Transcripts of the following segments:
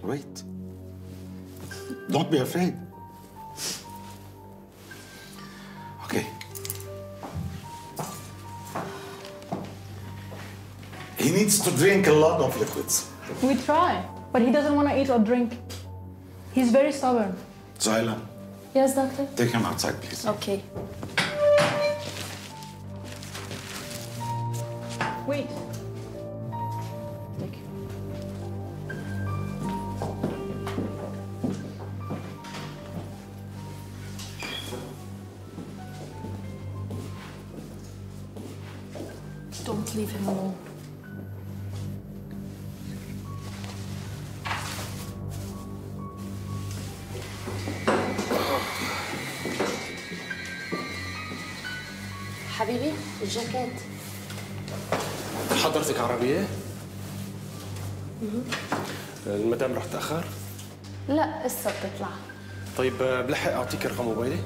wait. Don't be afraid. Okay. He needs to drink a lot of liquids. We try, but he doesn't want to eat or drink. He's very stubborn. Zyla, Yes, doctor. take him outside, please. Okay. Wait. Thank you. Don't leave him alone. حبيبي الجاكيت حضرتك عربية؟ المدام رح تأخر؟ لا لسه بتطلع طيب آه، بلحق أعطيك رقم موبايلي؟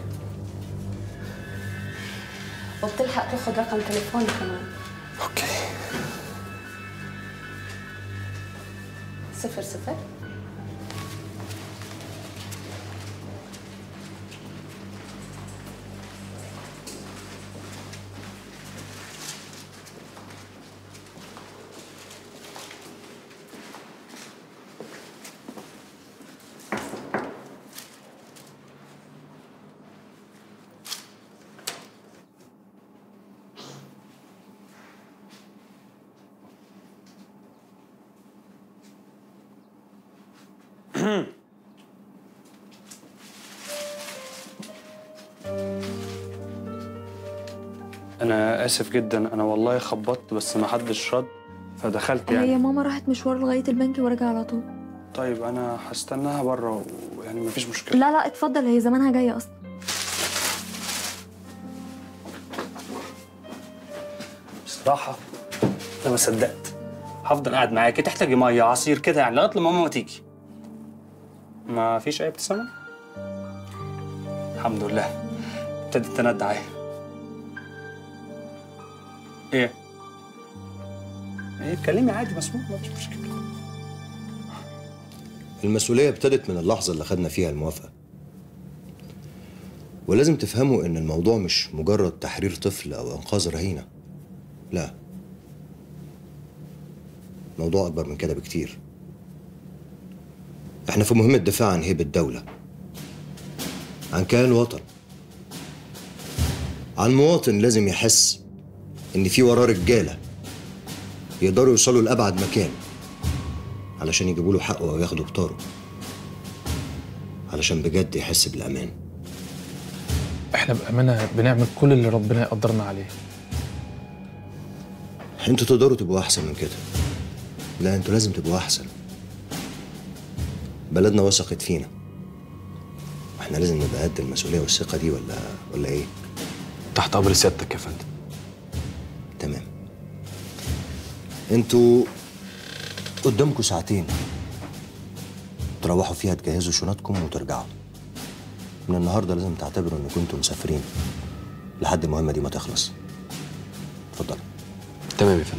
وبتلحق تاخذ رقم تليفوني كمان أوكي صفر صفر انا اسف جدا انا والله خبطت بس ما حدش رد فدخلت هي يعني ماما راحت مشوار لغايه البنك ورجع على طول طيب انا هستناها بره ويعني مفيش مشكله لا لا اتفضل هي زمانها جايه اصلا بصراحه انا ما صدقت هفضل قاعد معاكي تحتاجي ميه عصير كده يعني لغايه لما ماما تيجي ما فيش اي ابتسامه الحمد لله ابتدت تندع اهي ايه ايه اتكلمي عادي مسموع مفيش مشكله المسؤولية ابتدت من اللحظة اللي خدنا فيها الموافقة ولازم تفهموا إن الموضوع مش مجرد تحرير طفل أو إنقاذ رهينة لا موضوع أكبر من كده بكتير إحنا في مهمة دفاع عن هيبة الدولة عن كيان الوطن عن مواطن لازم يحس إن في وراه رجالة يقدروا يوصلوا لأبعد مكان علشان يجيبوا له حقه او ياخدوا بطاره علشان بجد يحس بالامان احنا بأمانة بنعمل كل اللي ربنا يقدرنا عليه انتوا تقدروا تبقوا احسن من كده لا انتوا لازم تبقوا احسن بلدنا وثقت فينا احنا لازم نبقى قد المسؤوليه والثقه دي ولا ولا ايه تحت أمر سيادتك يا فندم تمام انتوا قدامكم ساعتين تروحوا فيها تجهزوا شنطكم وترجعوا من النهارده لازم تعتبروا ان كنتوا مسافرين لحد المهمه دي ما تخلص اتفضلوا تمام يا فندم